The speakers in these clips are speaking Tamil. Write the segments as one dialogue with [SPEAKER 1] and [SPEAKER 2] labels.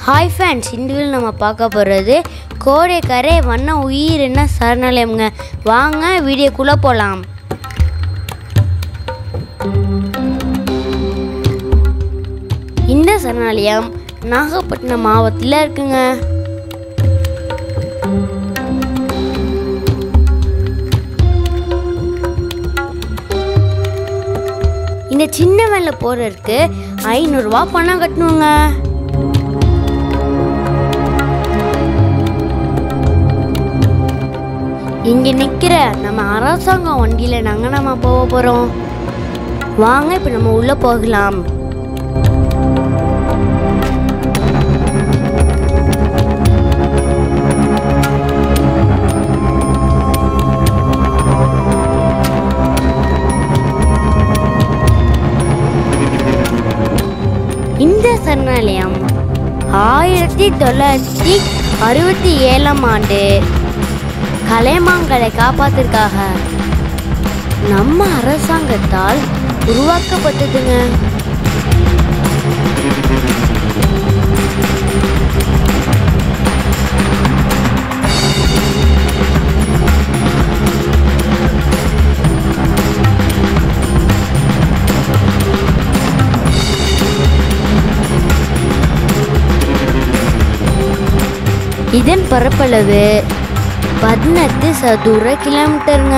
[SPEAKER 1] ஹாய் ஃப்ரெண்ட்ஸ் இந்த வீடியோ நம்ம பார்க்க போகிறது கோடைக்கரை வண்ண உயிர் என்ன சரணாலயம்ங்க வாங்க வீடியோக்குள்ளே போகலாம் இந்த சரணாலயம் நாகப்பட்டினம் மாவட்டத்தில் இருக்குங்க இந்த சின்ன வேலை போகிறதுக்கு ஐநூறுரூவா பணம் கட்டணுங்க இங்கே நிற்கிற நம்ம அரசாங்கம் வண்டியில் நாங்கள் நம்ம போக போகிறோம் வாங்க இப்போ நம்ம உள்ளே போகலாம் இந்த சரணாலயம் ஆயிரத்தி தொள்ளாயிரத்தி அறுபத்தி ஏழாம் ஆண்டு கலைமான்களை காப்பாத்திற்காக நம்ம அரசாங்கத்தால் உருவாக்கப்பட்டதுங்க இதன் பரப்பளவு பதினெட்டு சதுர கிலோமீட்டருங்க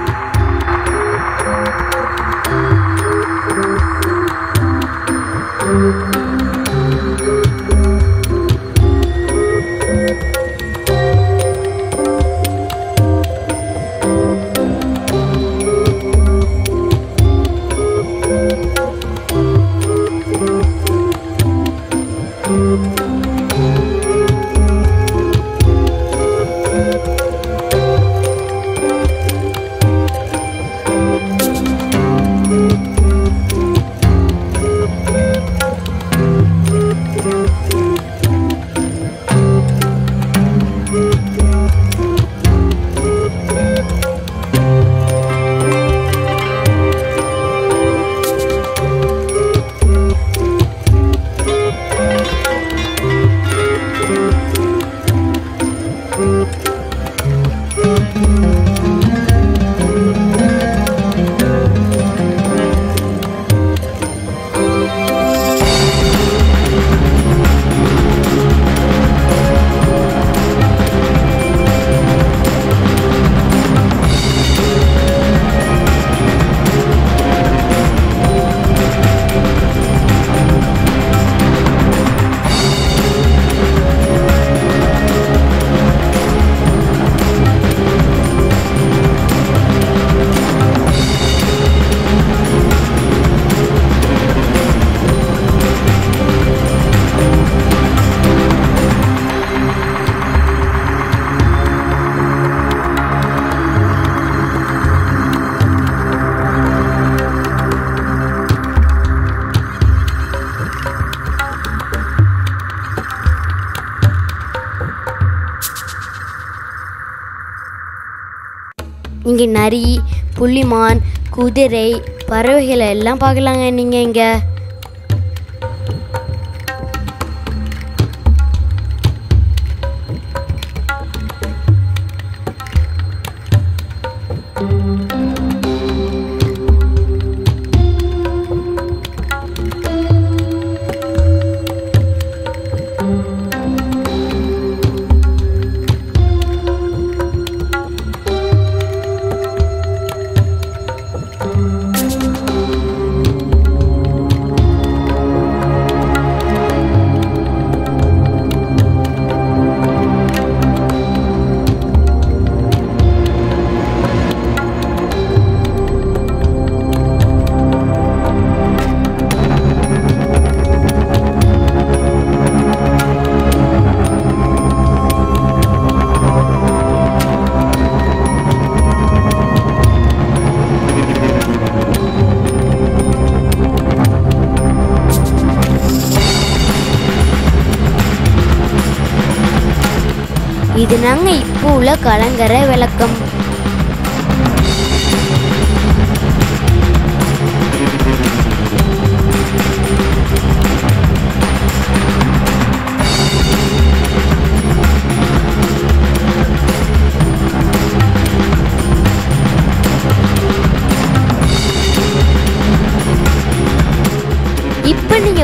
[SPEAKER 1] இங்கே நரி புள்ளிமான் குதிரை பறவைகளை எல்லாம் பார்க்கலாங்க நீங்கள் இங்கே இது நாங்க இப்போ உள்ள கலங்கரை விளக்கம்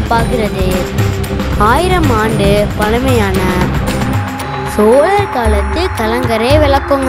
[SPEAKER 1] பார்க்கிறது ஆயிரம் ஆண்டு பழமையான சோழர் காலத்து கலங்கரை விளக்குங்க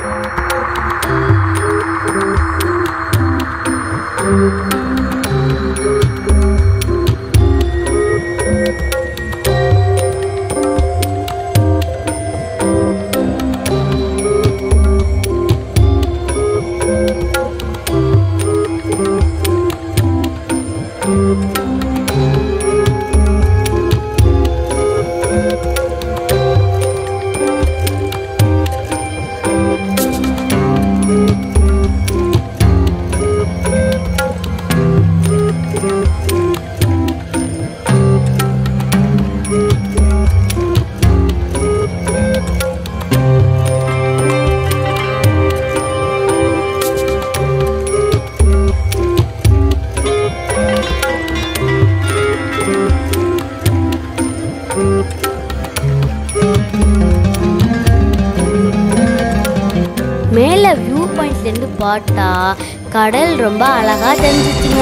[SPEAKER 1] மேலே வியூ பாயிண்ட்லேருந்து பார்த்தா கடல் ரொம்ப அழகா தெரிஞ்சிச்சுங்க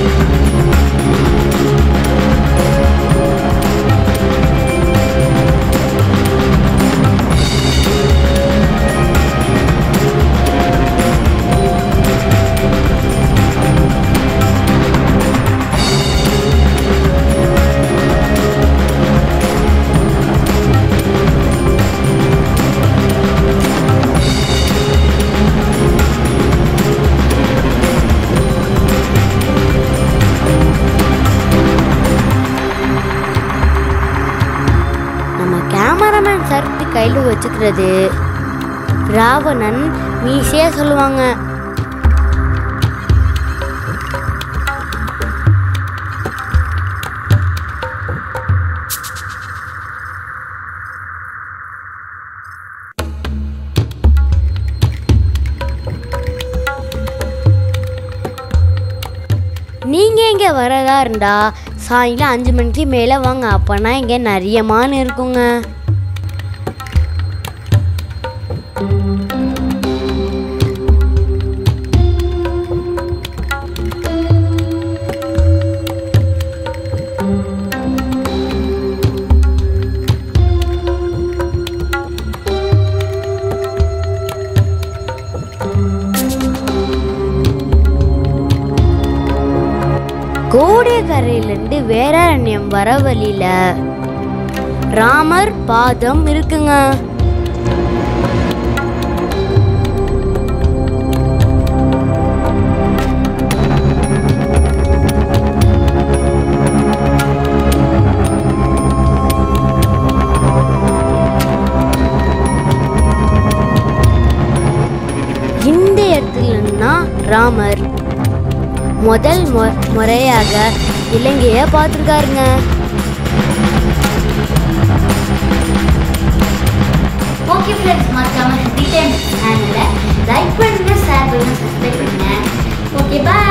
[SPEAKER 1] நம்ம கேமராமேன் சர்ட்டு கையில் வச்சுக்கிறது ராவணன் மீசையா சொல்லுவாங்க நீங்கள் இங்கே வரதா இருந்தா சாயங்காலம் அஞ்சு மணிக்கு மேலே வாங்க அப்போனா இங்கே நிறைய மான் இருக்குங்க கோடைக்கரையிலேருந்து வேதாரண்யம் வர வழியில ராமர் பாதம் இருக்குங்க இந்த இடத்துலன்னா ராமர் முதல் மு- முறையாக இலங்கையை பார்த்துருக்காருங்க ஓகே ஃப்ரெண்ட்ஸ் மறக்காம ரிட்டர்ன் சேனலை லைக் பண்ணுங்க ஷேர் பண்ணுங்க சப்ஸ்கிரைப் பண்ணுங்க ஓகே பாய்